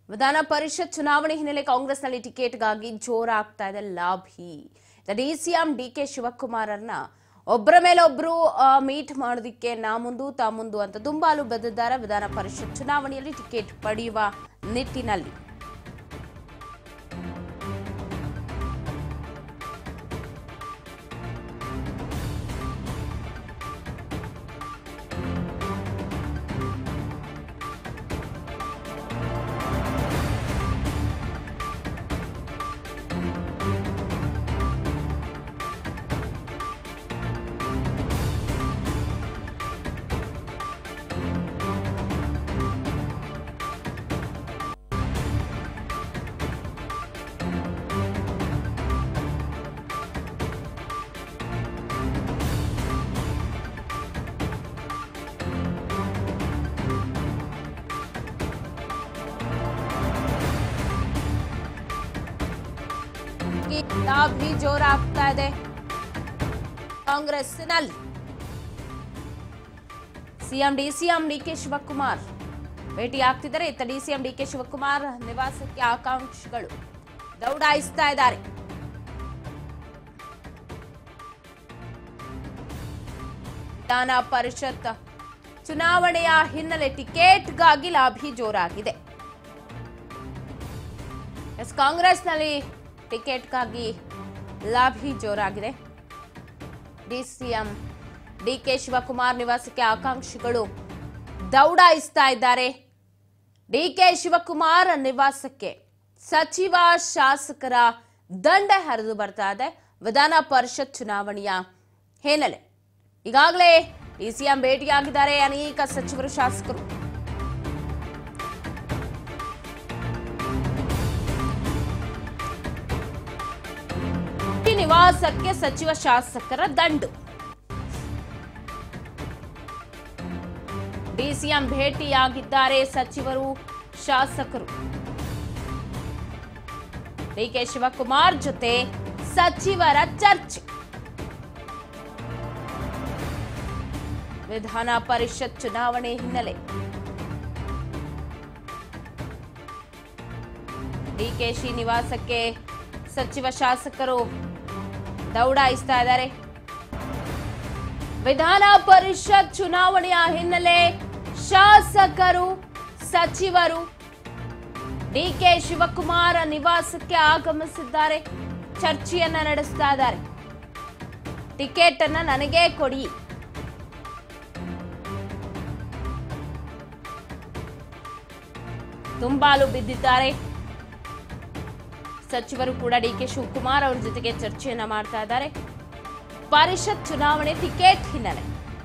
ವಿಧಾನ ಪರಿಷತ್ ಚುನಾವಣೆ ಹಿನ್ನೆಲೆ ಕಾಂಗ್ರೆಸ್ನಲ್ಲಿ ಟಿಕೆಟ್ಗಾಗಿ ಜೋರಾಗ್ತಾ ಇದೆ ಲಾಭಿ ಡಿಸಿಎಂ ಡಿ ಕೆ ಶಿವಕುಮಾರನ್ನ ಒಬ್ಬರ ಮೇಲೆ ಒಬ್ರು ಮೀಟ್ ಮಾಡೋದಕ್ಕೆ ನಾ ಮುಂದು ತಾ ಮುಂದು ಅಂತ ದುಂಬಾಲು ಬೆದ್ದಿದ್ದಾರೆ ವಿಧಾನ ಪರಿಷತ್ ಚುನಾವಣೆಯಲ್ಲಿ ಟಿಕೆಟ್ ಪಡೆಯುವ ನಿಟ್ಟಿನಲ್ಲಿ ಈ ಲಾಭಿ ಜೋರಾಗ್ತಾ ಇದೆ ಕಾಂಗ್ರೆಸ್ನಲ್ಲಿ ಸಿಎಂ ಡಿಸಿಎಂ ಡಿಕೆ ಶಿವಕುಮಾರ್ ಭೇಟಿ ಆಗ್ತಿದ್ದಾರೆ ಇತ್ತ ಡಿಸಿಎಂ ಡಿಕೆ ಶಿವಕುಮಾರ್ ನಿವಾಸಕ್ಕೆ ಆಕಾಂಕ್ಷಿಗಳು ದೌಡಾಯಿಸ್ತಾ ಇದ್ದಾರೆ ವಿಧಾನ ಪರಿಷತ್ ಚುನಾವಣೆಯ ಹಿನ್ನೆಲೆ ಟಿಕೆಟ್ಗಾಗಿ ಲಾಭಿ ಜೋರಾಗಿದೆ ಎಸ್ ಕಾಂಗ್ರೆಸ್ನಲ್ಲಿ ಟಿಕೆಟ್ಗಾಗಿ ಲಾಭಿ ಜೋರಾಗಿದೆ ಡಿಸಿಎಂ ಡಿಕೆ ಶಿವಕುಮಾರ್ ನಿವಾಸಕ್ಕೆ ಆಕಾಂಕ್ಷಿಗಳು ದೌಡಾಯಿಸ್ತಾ ಇದ್ದಾರೆ ಡಿಕೆ ಶಿವಕುಮಾರ್ ನಿವಾಸಕ್ಕೆ ಸಚಿವ ಶಾಸಕರ ದಂಡ ಹರಿದು ಬರ್ತಾ ಇದೆ ವಿಧಾನ ಪರಿಷತ್ ಚುನಾವಣೆಯ ಹಿನ್ನೆಲೆ ಈಗಾಗಲೇ ಡಿಸಿಎಂ ಭೇಟಿಯಾಗಿದ್ದಾರೆ ಅನೇಕ ಸಚಿವರು ಶಾಸಕರು ಈ ನಿವಾಸಕ್ಕೆ ಸಚಿವ ಶಾಸಕರ ದಂಡು ಡಿಸಿಎಂ ಭೇಟಿಯಾಗಿದ್ದಾರೆ ಸಚಿವರು ಶಾಸಕರು ಡಿಕೆ ಶಿವಕುಮಾರ್ ಜೊತೆ ಸಚಿವರ ಚರ್ಚೆ ವಿಧಾನ ಪರಿಷತ್ ಚುನಾವಣೆ ಹಿನ್ನೆಲೆ ಡಿಕೆಶಿ ನಿವಾಸಕ್ಕೆ ಸಚಿವ ಶಾಸಕರು ದೌಡಾಯಿಸ್ತಾ ಇದ್ದಾರೆ ವಿಧಾನ ಪರಿಷತ್ ಚುನಾವಣೆಯ ಹಿನ್ನೆಲೆ ಶಾಸಕರು ಸಚಿವರು ಡಿಕೆ ಶಿವಕುಮಾರ್ ನಿವಾಸಕ್ಕೆ ಆಗಮಿಸಿದ್ದಾರೆ ಚರ್ಚೆಯನ್ನ ನಡೆಸ್ತಾ ಇದ್ದಾರೆ ಟಿಕೆಟ್ ಅನ್ನ ನನಗೇ ಕೊಡಿ ತುಂಬಾಲು ಬಿದ್ದಿದ್ದಾರೆ ಸಚಿವರು ಕೂಡ ಡಿಕೆ ಶಿವಕುಮಾರ್ ಅವರ ಜೊತೆಗೆ ಚರ್ಚೆಯನ್ನ ಮಾಡ್ತಾ ಇದ್ದಾರೆ ಪರಿಷತ್ ಚುನಾವಣೆ ಟಿಕೆಟ್ ಹಿನ್ನೆಲೆ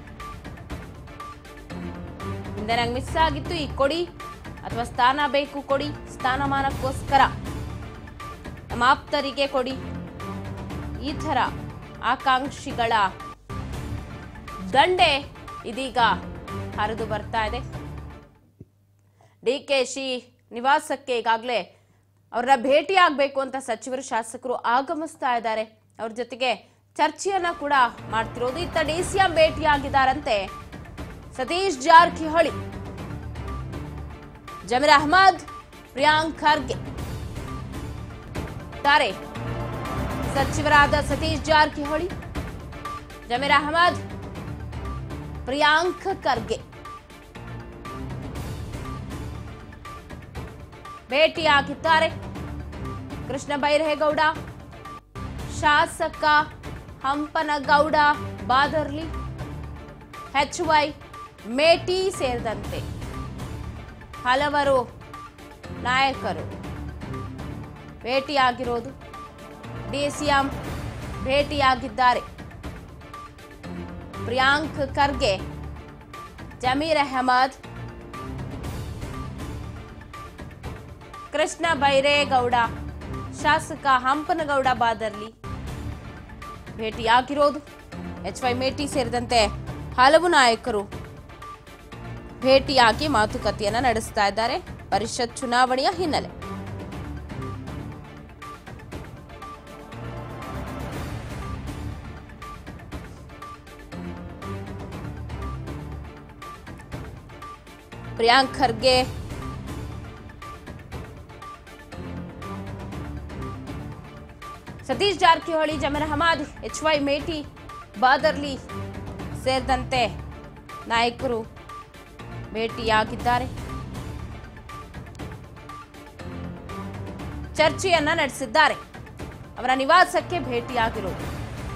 ಹಿಂದೆ ನಂಗೆ ಮಿಸ್ ಆಗಿತ್ತು ಈ ಕೊಡಿ ಅಥವಾ ಸ್ಥಾನ ಬೇಕು ಕೊಡಿ ಸ್ಥಾನಮಾನಕ್ಕೋಸ್ಕರ ನಮ್ಮ ಆಪ್ತರಿಗೆ ಕೊಡಿ ಈ ಥರ ಆಕಾಂಕ್ಷಿಗಳ ದಂಡೆ ಇದೀಗ ಹರಿದು ಬರ್ತಾ ಇದೆ ಡಿಕೆಶಿ ನಿವಾಸಕ್ಕೆ ಈಗಾಗಲೇ ಅವರನ್ನ ಭೇಟಿ ಆಗ್ಬೇಕು ಅಂತ ಸಚಿವರು ಶಾಸಕರು ಆಗಮಿಸ್ತಾ ಇದ್ದಾರೆ ಅವ್ರ ಜೊತೆಗೆ ಚರ್ಚೆಯನ್ನ ಕೂಡ ಮಾಡ್ತಿರೋದು ಇತ್ತ ಡಿಸಿಎಂ ಭೇಟಿಯಾಗಿದ್ದಾರಂತೆ ಸತೀಶ್ ಜಾರಕಿಹೊಳಿ ಜಮೀರ್ ಅಹಮದ್ ಪ್ರಿಯಾಂಕ್ ಖರ್ಗೆ ತಾರೆ ಸಚಿವರಾದ ಸತೀಶ್ ಜಾರಕಿಹೊಳಿ ಜಮೀರ್ ಅಹಮದ್ ಪ್ರಿಯಾಂಕ್ ಖರ್ಗೆ ಭೇಟಿಯಾಗಿದ್ದಾರೆ ಕೃಷ್ಣ ಬೈರೇಗೌಡ ಶಾಸಕ ಹಂಪನಗೌಡ ಬಾದರ್ಲಿ ಎಚ್ ವೈ ಮೇಟಿ ಸೇರಿದಂತೆ ಹಲವರು ನಾಯಕರು ಭೇಟಿಯಾಗಿರೋದು ಡಿಸಿಎಂ ಭೇಟಿಯಾಗಿದ್ದಾರೆ ಪ್ರಿಯಾಂಕ್ ಖರ್ಗೆ ಜಮೀರ್ ಅಹಮದ್ ಕೃಷ್ಣ ಬೈರೇಗೌಡ ಶಾಸಕ ಹಂಪನಗೌಡ ಬಾದರ್ಲಿ ಭೇಟಿಯಾಗಿರೋದು ಎಚ್ ವೈ ಮೇಟಿ ಸೇರಿದಂತೆ ಹಲವು ನಾಯಕರು ಭೇಟಿಯಾಗಿ ಮಾತುಕತೆಯನ್ನ ನಡೆಸ್ತಾ ಇದ್ದಾರೆ ಪರಿಷತ್ ಚುನಾವಣೆಯ ಹಿನ್ನೆಲೆ ಪ್ರಿಯಾಂಕ್ ಖರ್ಗೆ ಸತೀಶ್ ಜಾರಕಿಹೊಳಿ ಜಮೀರ್ ಅಹಮದ್ ಎಚ್ ವೈ ಮೇಟಿ ಬಾದರ್ಲಿ ಸೇರಿದಂತೆ ನಾಯಕರು ಭೇಟಿಯಾಗಿದ್ದಾರೆ ಚರ್ಚೆಯನ್ನ ನಡೆಸಿದ್ದಾರೆ ಅವರ ನಿವಾಸಕ್ಕೆ ಭೇಟಿಯಾಗಿರುವುದು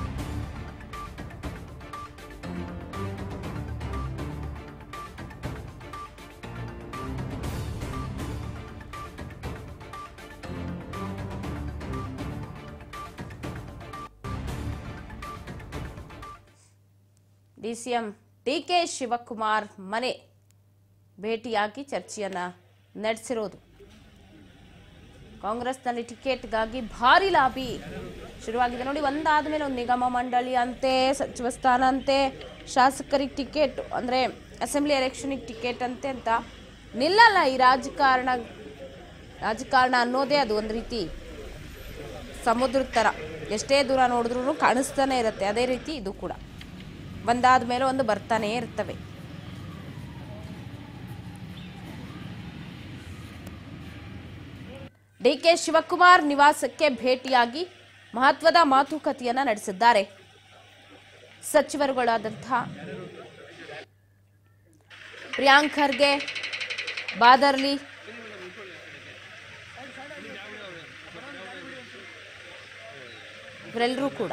ಡಿಸಿಎಂ ಡಿಕೆ ಶಿವಕುಮಾರ್ ಮನೆ ಭೇಟಿಯಾಗಿ ಚರ್ಚೆಯನ್ನ ನಡೆಸಿರೋದು ಕಾಂಗ್ರೆಸ್ನಲ್ಲಿ ಟಿಕೆಟ್ಗಾಗಿ ಭಾರಿ ಲಾಬಿ ಶುರುವಾಗಿದೆ ನೋಡಿ ಒಂದಾದ ಮೇಲೆ ಒಂದು ನಿಗಮ ಮಂಡಳಿ ಅಂತೆ ಸಚಿವ ಸ್ಥಾನ ಅಂತೆ ಶಾಸಕರಿಗೆ ಟಿಕೆಟ್ ಅಂದರೆ ಅಸೆಂಬ್ಲಿ ಎಲೆಕ್ಷನಿಗೆ ಟಿಕೆಟ್ ಅಂತೆ ಅಂತ ನಿಲ್ಲಲ್ಲ ಈ ರಾಜಕಾರಣ ರಾಜಕಾರಣ ಅನ್ನೋದೇ ಅದು ಒಂದು ರೀತಿ ಸಮುದ್ರದ ಥರ ಎಷ್ಟೇ ದೂರ ನೋಡಿದ್ರೂ ಕಾಣಿಸ್ತಾನೆ ಇರುತ್ತೆ ಅದೇ ರೀತಿ ಇದು ಕೂಡ ಒಂದಾದ ಮೇಲೆ ಒಂದು ಬರ್ತಾನೇ ಇರ್ತವೆ ಡಿ ಕೆ ಶಿವಕುಮಾರ್ ನಿವಾಸಕ್ಕೆ ಭೇಟಿಯಾಗಿ ಮಹತ್ವದ ಮಾತುಕತೆಯನ್ನ ನಡೆಸಿದ್ದಾರೆ ಸಚಿವರುಗಳಾದಂಥ ಪ್ರಿಯಾಂಕ್ ಖರ್ಗೆ ಬಾದರ್ಲಿ ಇವರೆಲ್ಲರೂ ಕೂಡ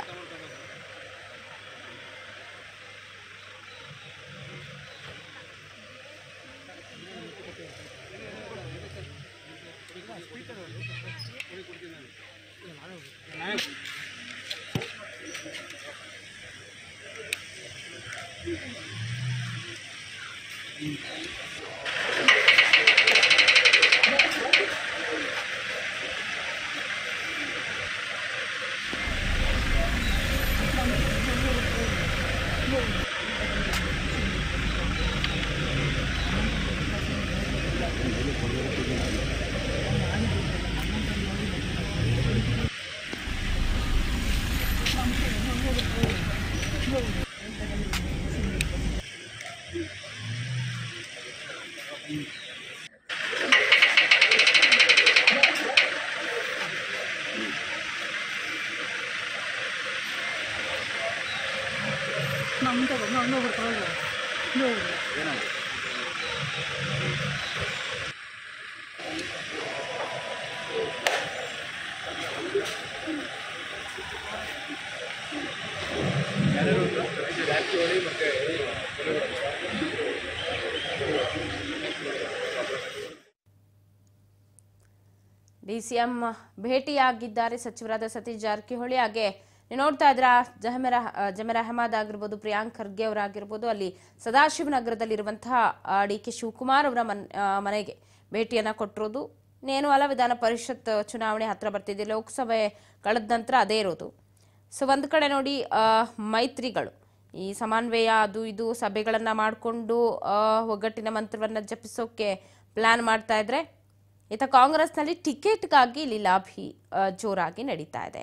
ಡಿಸಿಎಂ ಭೇಟಿಯಾಗಿದ್ದಾರೆ ಸಚಿವರಾದ ಸತೀಶ್ ಜಾರಕಿಹೊಳಿ ಹಾಗೆ ನೀವು ನೋಡ್ತಾ ಇದ್ರ ಜಹಮೀರ್ ಜಮೀರ್ ಅಹಮದ್ ಆಗಿರ್ಬೋದು ಪ್ರಿಯಾಂಕ್ ಖರ್ಗೆ ಅವರಾಗಿರ್ಬೋದು ಅಲ್ಲಿ ಸದಾಶಿವನಗರದಲ್ಲಿರುವಂತಹ ಡಿ ಕೆ ಶಿವಕುಮಾರ್ ಅವರ ಮನ್ ಆ, ಮನೆಗೆ ಭೇಟಿಯನ್ನ ಕೊಟ್ಟಿರೋದು ಇನ್ನೇನು ಅಲ್ಲ ವಿಧಾನ ಪರಿಷತ್ ಚುನಾವಣೆ ಹತ್ರ ಬರ್ತಿದೆ ಲೋಕಸಭೆ ಕಳೆದ ನಂತರ ಅದೇ ಇರೋದು ಸೊ ಒಂದು ಕಡೆ ನೋಡಿ ಆ, ಮೈತ್ರಿಗಳು ಈ ಸಮನ್ವಯ ಅದು ಇದು ಸಭೆಗಳನ್ನ ಮಾಡಿಕೊಂಡು ಒಗ್ಗಟ್ಟಿನ ಮಂತ್ರವನ್ನ ಜಪಿಸೋಕೆ ಪ್ಲಾನ್ ಮಾಡ್ತಾ ಇದ್ರೆ ಇತ್ತ ಕಾಂಗ್ರೆಸ್ನಲ್ಲಿ ಟಿಕೆಟ್ಗಾಗಿ ಇಲ್ಲಿ ಲಾಭಿ ಆ, ಜೋರಾಗಿ ನಡೀತಾ ಇದೆ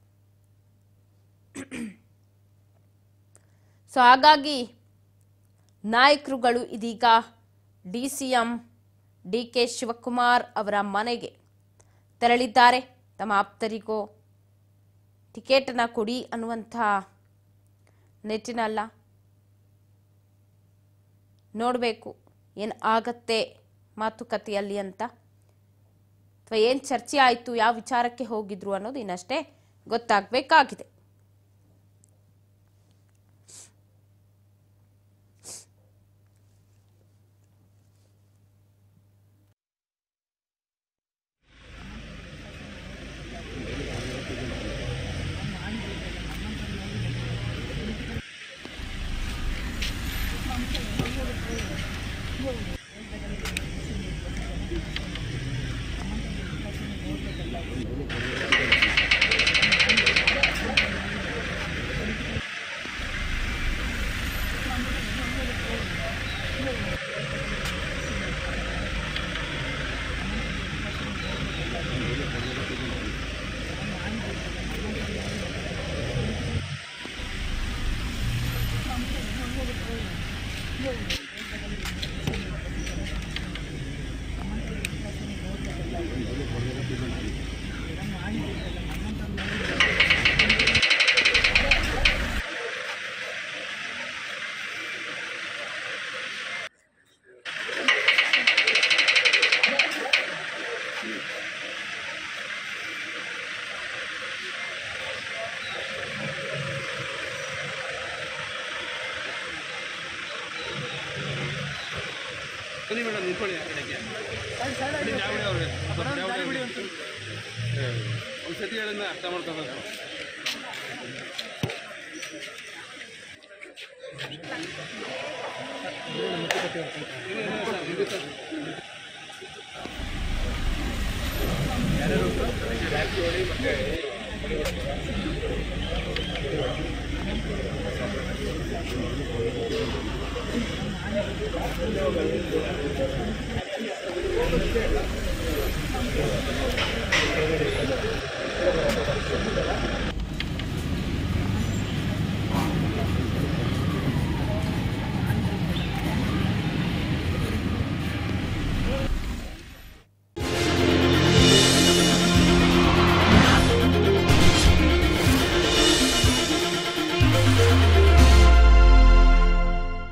ಸೊ ಹಾಗಾಗಿ ನಾಯಕರುಗಳು ಇದೀಗ D C M D K Shivakumar ಅವರ ಮನೆಗೆ ತೆರಳಿದ್ದಾರೆ ತಮ್ಮ ಆಪ್ತರಿಗೋ ಟಿಕೆಟನ್ನು ಕೊಡಿ ಅನ್ನುವಂಥ ನಿಟ್ಟಿನಲ್ಲ ನೋಡಬೇಕು ಏನು ಆಗತ್ತೆ ಮಾತುಕತೆಯಲ್ಲಿ ಅಂತ ಅಥವಾ ಏನು ಚರ್ಚೆ ಆಯಿತು ಯಾವ ವಿಚಾರಕ್ಕೆ ಹೋಗಿದ್ರು ಅನ್ನೋದು ಇನ್ನಷ್ಟೇ ಗೊತ್ತಾಗಬೇಕಾಗಿದೆ ಬನ್ನಿ ಮೇಡಮ್ ನಿಂತ್ಕೊಳ್ಳಿ ಆ ಕಡೆಗೆ ಬಿಡಿ, ಜಾವಳಿ ಅವ್ರಿಗೆ ಸ್ವಲ್ಪ ಜಾವಳಿ ಅವ್ರಿಗೆ. ಏ, ಒಂದ್ ಸತಿ ಹೇಳಿದ್ನ ಅರ್ಥ ಮಾಡ್ಕೋಬೇಕು ¡Suscríbete